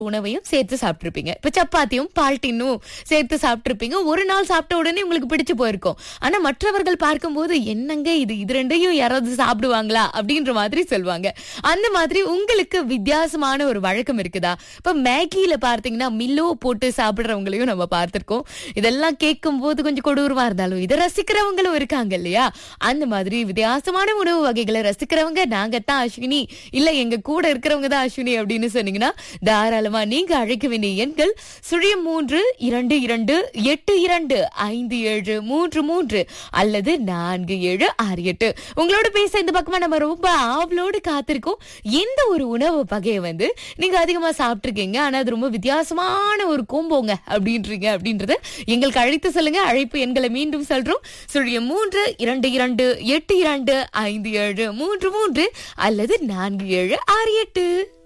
உணவையும் சேர்த்து சாப்பிட்டிருப்பீங்க இப்ப சப்பாத்தியும் பால்டின்னும் சேர்த்து சாப்பிட்டிருப்பீங்க ஒரு நாள் சாப்பிட்ட உடனே உங்களுக்கு பிடிச்சு போயிருக்கும் ஆனா மற்றவர்கள் பார்க்கும்போது என்னங்க இது இது ரெண்டையும் யாராவது சாப்பிடுவாங்களா அப்படின்ற மாதிரி சொல்லுவாங்க அந்த மாதிரி உங்களுக்கு வித்தியாசமான ஒரு வழக்கம் இருக்குதா இப்ப மேகியில பார்த்தீங்கன்னா மில்லோ போட்டு சாப்பிடுறவங்களையும் நம்ம பார்த்திருக்கோம் இதெல்லாம் கேட்கும் போது கொஞ்சம் கொடூரமா இருந்தாலும் இதை ரசிக்கிறவங்களும் இருக்காங்க இல்லையா அந்த மாதிரி வித்தியாசமான உணவு வகைகளை ரசிக்கிறவங்க நாங்க தான் அஸ்வினி இல்ல எங்க கூட இருக்கிறவங்க தான் அஸ்வினி அப்படின்னு சொன்னீங்கன்னா தாராளமா நீங்க அழைக்க வேண்டிய எண்கள் சுழியம் மூன்று இரண்டு இரண்டு எட்டு இரண்டு ஐந்து ஏழு மூன்று மூன்று அல்லது நான்கு ஏழு ஆறு எட்டு உங்களோட பேச இந்த பக்கமா நம்ம ரொம்ப ஆவலோடு காத்திருக்கோம் எந்த ஒரு உணவு வகையை வந்து நீங்க அதிகமா சாப்பிட்டிருக்கீங்க ஆனா அது ரொம்ப வித்தியாசமான ஒரு கோம்போங்க அப்படின்றீங்க அப்படின்றத எங்களுக்கு அழைத்து சொல்லுங்க அழைப்பு எண்களை மீண்டும் சொல்றோம் சுழியம் மூன்று இரண்டு இரண்டு எட்டு இரண்டு ஐந்து ஏழு மூன்று மூன்று அல்லது நான்கு ஏழு ஆறு எட்டு